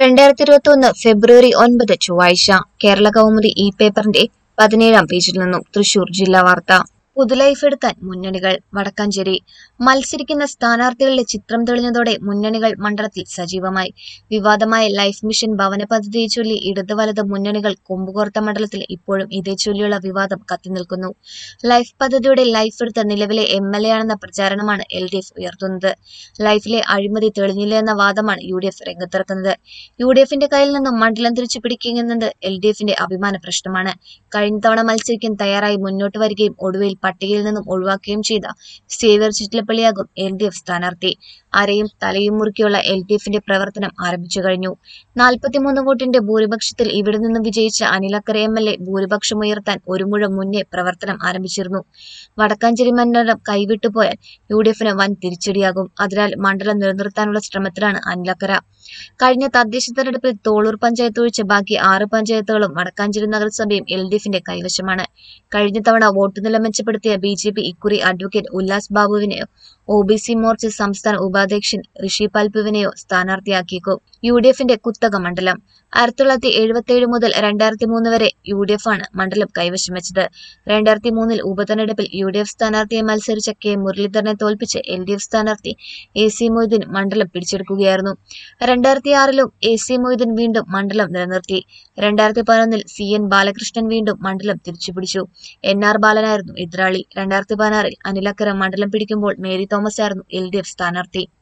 രണ്ടായിരത്തി ഇരുപത്തി ഒന്ന് ഫെബ്രുവരി ഒൻപത് ചൊവ്വാഴ്ച കേരള കൗമുദി ഇ പേപ്പറിന്റെ പതിനേഴാം പേജിൽ നിന്നും തൃശൂർ ജില്ലാ വാർത്ത പുതുലൈഫ് എടുക്കാൻ മുന്നണികൾ വടക്കാഞ്ചേരി മത്സരിക്കുന്ന സ്ഥാനാർത്ഥികളുടെ ചിത്രം തെളിഞ്ഞതോടെ മുന്നണികൾ മണ്ഡലത്തിൽ സജീവമായി വിവാദമായ ലൈഫ് മിഷൻ ഭവന പദ്ധതിയെ ചൊല്ലി ഇടത് വലത് മുന്നണികൾ കൊമ്പുകോർത്ത മണ്ഡലത്തിൽ ഇപ്പോഴും ഇതേ ചൊല്ലിയുള്ള വിവാദം കത്തിനിൽക്കുന്നു ലൈഫ് പദ്ധതിയുടെ ലൈഫ് എടുത്ത നിലവിലെ എം എൽ എ ആണെന്ന പ്രചാരണമാണ് എൽ ഡി എഫ് ഉയർത്തുന്നത് ലൈഫിലെ അഴിമതി തെളിഞ്ഞില്ല എന്ന വാദമാണ് യു ഡി എഫ് രംഗത്തിറക്കുന്നത് യു ഡി എഫിന്റെ കയ്യിൽ നിന്നും മണ്ഡലം തിരിച്ചു പിടിക്കുന്നത് എൽ ഡി എഫിന്റെ അഭിമാന പ്രശ്നമാണ് കഴിഞ്ഞ തവണ മത്സരിക്കാൻ തയ്യാറായി മുന്നോട്ട് വരികയും ഒടുവിൽ പട്ടികയിൽ നിന്നും ഒഴിവാക്കുകയും ചെയ്ത സേവ്യർ ചിറ്റലപ്പള്ളിയാകും എൽ ഡി എഫ് സ്ഥാനാർത്ഥി അരയും തലയും മുറുക്കിയുള്ള എൽ ഡി എഫിന്റെ പ്രവർത്തനം ആരംഭിച്ചു കഴിഞ്ഞു നാൽപ്പത്തിമൂന്ന് വോട്ടിന്റെ ഭൂരിപക്ഷത്തിൽ ഇവിടെ നിന്നും വിജയിച്ച അനിലക്കര എം എൽ എ ഭൂരിപക്ഷം ഉയർത്താൻ ഒരു മുഴ മുന്നേ പ്രവർത്തനം ആരംഭിച്ചിരുന്നു വടക്കാഞ്ചേരി മണ്ഡലം കൈവിട്ടുപോയാൽ യു ഡി എഫിന് വൻ തിരിച്ചടിയാകും അതിനാൽ മണ്ഡലം നിലനിർത്താനുള്ള ശ്രമത്തിലാണ് അനിലക്കര കഴിഞ്ഞ തദ്ദേശ തെരഞ്ഞെടുപ്പിൽ തോളൂർ പഞ്ചായത്ത് ഒഴിച്ച് ബാക്കി ആറ് പഞ്ചായത്തുകളും വടക്കാഞ്ചേരി നഗരസഭയും എൽ ഡി എഫിന്റെ കൈവശമാണ് കഴിഞ്ഞ തവണ വോട്ട് നില മെച്ചപ്പെടുത്തിയ ബി ജെ പി ഇക്കുറി അഡ്വക്കേറ്റ് ഉല്ലാസ് ബാബുവിനെയോ ഒ ബി സി മോർച്ച സംസ്ഥാന ഉപാധ്യക്ഷൻ ഋഷി പൽപുവിനെയോ സ്ഥാനാർത്ഥിയാക്കിയേക്കും യു ഡി എഫിന്റെ കുത്തക മണ്ഡലം ആയിരത്തി തൊള്ളായിരത്തി എഴുപത്തി ഏഴ് മുതൽ രണ്ടായിരത്തി മൂന്ന് വരെ യു ഡി എഫ് ആണ് മണ്ഡലം കൈവശം വെച്ചത് രണ്ടായിരത്തി മൂന്നിൽ ഉപതെരഞ്ഞെടുപ്പിൽ യു ഡി എഫ് സ്ഥാനാർത്ഥിയെ മത്സരിച്ച കെ മുരളീധരനെ തോൽപ്പിച്ച് എൽ ഡി എഫ് സ്ഥാനാർത്ഥി എ സി മൊയ്തീൻ മണ്ഡലം പിടിച്ചെടുക്കുകയായിരുന്നു രണ്ടായിരത്തി ആറിലും എ സി മൊയ്തീൻ വീണ്ടും മണ്ഡലം നിലനിർത്തി രണ്ടായിരത്തി പതിനൊന്നിൽ സി എൻ ബാലകൃഷ്ണൻ വീണ്ടും മണ്ഡലം തിരിച്ചുപിടിച്ചു എൻ ആർ ബാലനായിരുന്നു എതിരാളി രണ്ടായിരത്തി പതിനാറിൽ അനിലക്കര മണ്ഡലം പിടിക്കുമ്പോൾ മേരി തോമസ് ആയിരുന്നു എൽ ഡി എഫ് സ്ഥാനാർത്ഥി